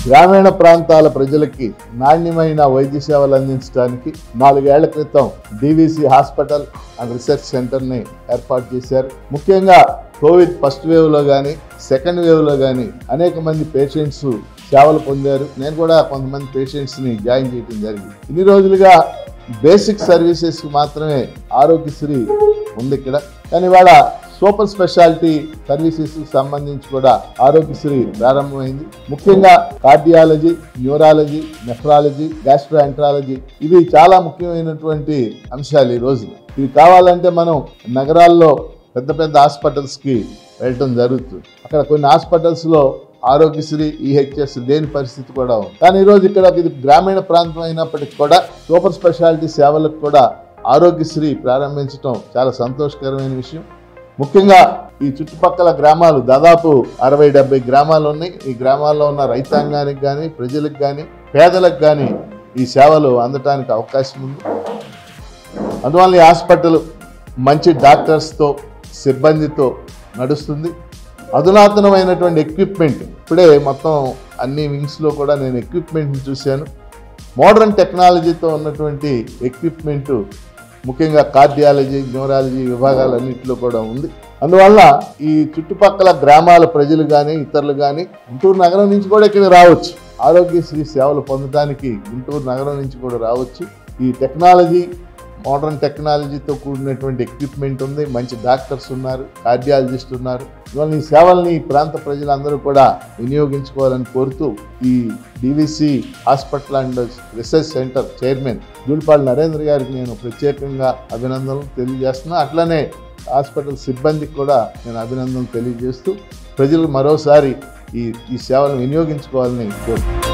గ్రామీణ ప్రాంతాల ప్రజలకి నాణ్యమైన వైద్య సేవలు అందించడానికి నాలుగేళ్ల క్రితం డివిసి హాస్పిటల్ అండ్ రీసెర్చ్ సెంటర్ని ఏర్పాటు చేశారు ముఖ్యంగా కోవిడ్ ఫస్ట్ వేవ్లో కానీ సెకండ్ వేవ్లో కానీ అనేక మంది పేషెంట్స్ సేవలు పొందారు నేను కూడా కొంతమంది పేషెంట్స్ని జాయిన్ చేయడం జరిగింది ఇన్ని రోజులుగా బేసిక్ సర్వీసెస్ మాత్రమే ఆరోగ్యశ్రీ ఉంది ఇక్కడ కానీ ఇవాళ సూపర్ స్పెషాలిటీ సర్వీసెస్ సంబంధించి కూడా ఆరోగ్యశ్రీ ప్రారంభమైంది ముఖ్యంగా కార్డియాలజీ న్యూరాలజీ నెఫ్రాలజీ గ్యాస్ట్రోఎంట్రాలజీ ఇవి చాలా ముఖ్యమైనటువంటి అంశాలు ఈ రోజున ఇవి కావాలంటే మనం నగరాల్లో పెద్ద పెద్ద హాస్పిటల్స్కి వెళ్ళటం జరుగుతుంది అక్కడ కొన్ని హాస్పిటల్స్లో ఆరోగ్యశ్రీ ఈహెచ్ఎస్ లేని పరిస్థితి కూడా ఉంది కానీ ఈరోజు ఇక్కడ ఇది గ్రామీణ ప్రాంతం అయినప్పటికీ కూడా సూపర్ స్పెషాలిటీ సేవలకు కూడా ఆరోగ్యశ్రీ ప్రారంభించడం చాలా సంతోషకరమైన విషయం ముఖ్యంగా ఈ చుట్టుపక్కల గ్రామాలు దాదాపు అరవై డెబ్బై గ్రామాలు ఉన్నాయి ఈ గ్రామాల్లో ఉన్న రైతాంగానికి కానీ ప్రజలకు కానీ పేదలకు కానీ ఈ సేవలు అందటానికి అవకాశం ఉంది అందువల్ల ఈ హాస్పిటల్ మంచి డాక్టర్స్తో సిబ్బందితో నడుస్తుంది అధునాతనమైనటువంటి ఎక్విప్మెంట్ ఇప్పుడే మొత్తం అన్ని వింగ్స్లో కూడా నేను ఎక్విప్మెంట్ని చూశాను మోడర్న్ టెక్నాలజీతో ఉన్నటువంటి ఎక్విప్మెంట్ ముఖ్యంగా కార్డియాలజీ న్యూరాలజీ విభాగాలన్నింటిలో కూడా ఉంది అందువల్ల ఈ చుట్టుపక్కల గ్రామాల ప్రజలు కానీ ఇతరులు కానీ గుంటూరు నగరం నుంచి కూడా ఇక్కడ రావచ్చు ఆరోగ్యశ్రీ సేవలు పొందడానికి గుంటూరు నగరం నుంచి కూడా రావచ్చు ఈ టెక్నాలజీ మోడర్న్ టెక్నాలజీతో కూడినటువంటి ఎక్విప్మెంట్ ఉంది మంచి డాక్టర్స్ ఉన్నారు కార్డియాలజిస్ట్ ఉన్నారు ఇవాళ ఈ సేవల్ని ఈ ప్రాంత ప్రజలందరూ కూడా వినియోగించుకోవాలని కోరుతూ ఈ DVC hospital and research centre chairman Julipal Narendra గారికి నేను ప్రత్యేకంగా అభినందనలు తెలియజేస్తున్నా అట్లనే హాస్పిటల్ సిబ్బందికి కూడా నేను అభినందనలు తెలియజేస్తూ ప్రజలు మరోసారి ఈ ఈ సేవలను వినియోగించుకోవాలని కోరుతున్నాను